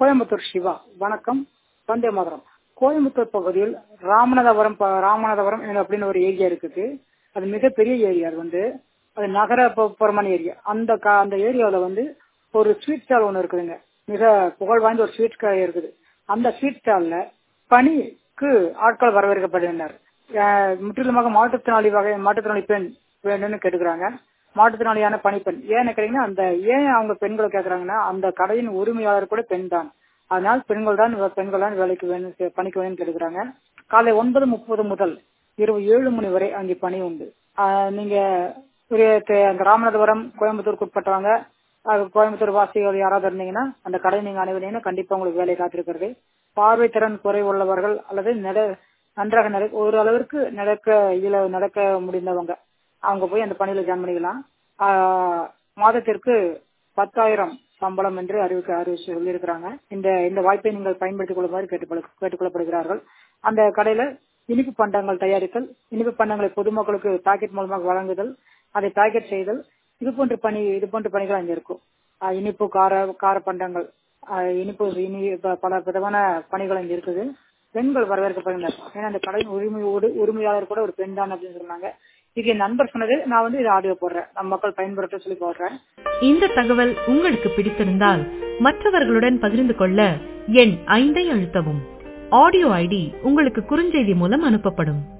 கோயம்புத்தூர் சிவா வணக்கம் வந்தே மாதரம் கோயம்புத்தூர் பகுதியில் ராமநாதபுரம் ப- ராமநாதபுரம் அப்படின்னு ஒரு ஏரியா இருக்குது அது மிகப்பெரிய ஏரியா அது வந்து அது நகர பு- புறமான ஏரியா அந்த கா- அந்த ஏரியாவுல வந்து ஒரு ஸ்வீட் ஸ்டால் ஒன்று இருக்குதுங்க மிக புகழ் வாய்ந்த ஒரு ஸ்வீட் கடை இருக்குது அந்த ஸ்வீட் ஸ்டால்ல பணிக்கு ஆட்கள் வரவேற்கப்படுகின்றனர் அஹ் முற்றிலுமாக மாற்றுத்திறனாளி வகை மாற்றுத்திறனாளி பெண் வேணும்னு கேட்டுக்கிறாங்க மாற்றுத்திறனாளியான பணிப்பெண் ஏன்னு கேட்டீங்கன்னா அந்த ஏன் அவங்க பெண்களை கேக்குறாங்கன்னா அந்த கடையின் உரிமையாளர் கூட பெண் தான் அதனால் பெண்கள் தான் வே- பெண்கள் தான் வேலைக்கு வேணும் கே- பணிக்கு வேணும்னு கேட்டுக்கிறாங்க காலை ஒன்பது முப்பது முதல் இரவு ஏழு மணி வரை அங்கே பணி உண்டு ஆஹ் நீங்க ஒரு தே- அந்த ராமநாதபுரம் கோயம்புத்தூருக்கு உட்பட்டவங்க அது கோயம்புத்தூர் வாசிகள் யாராவது இருந்தீங்கன்னா அந்த கடையை நீங்க அணுகுனீங்கன்னா கண்டிப்பா உங்களுக்கு வேலை காத்திருக்கிறது பார்வை திறன் குறை உள்ளவர்கள் அல்லது நட நன்றாக நட ஒரு அளவிற்கு நடக்க இயல நடக்க முடிந்தவங்க அவங்க போய் அந்த பணியில ஜாயின் பண்ணிக்கலாம் ஆஹ் மாதத்திற்கு பத்தாயிரம் சம்பளம் என்று அறிவிக்க அறிவிச்சு சொல்லியிருக்கிறாங்க இந்த இந்த வாய்ப்பை நீங்கள் பயன்படுத்திக் கொள்ளுமாறு கேட்டுக்கொள்ள கேட்டுக்கொள்ளப்படுகிறார்கள் அந்த கடையில இனிப்பு பண்டங்கள் தயாரித்தல் இனிப்பு பண்டங்களை பொதுமக்களுக்கு பாக்கெட் மூலமாக வழங்குதல் அதை பாக்கெட் செய்தல் இது போன்ற பணி இது போன்ற பணிகள் அங்க இருக்கும் ஆஹ் இனிப்பு கார கார பண்டங்கள் ஆஹ் இனிப்பு இனி ப- பல விதமான பணிகள் அங்க இருக்குது பெண்கள் வரவேற்கப்படுகின்றனர் ஏன்னா அந்த கடையின் உரிமையோடு உரிமையாளர் கூட ஒரு பெண் தான் அப்படின்னு சொன்னாங்க இது என் நண்பர் சொன்னது நான் வந்து இது ஆடியோ போடுறேன் நம்ம மக்கள் பயன்படுத்த சொல்லி போடுறேன் இந்த தகவல் உங்களுக்கு பிடித்திருந்தால் மற்றவர்களுடன் பகிர்ந்து கொள்ள எண் ஐந்தை அழுத்தவும் ஆடியோ ஐடி உங்களுக்கு குறுஞ்செய்தி மூலம் அனுப்பப்படும்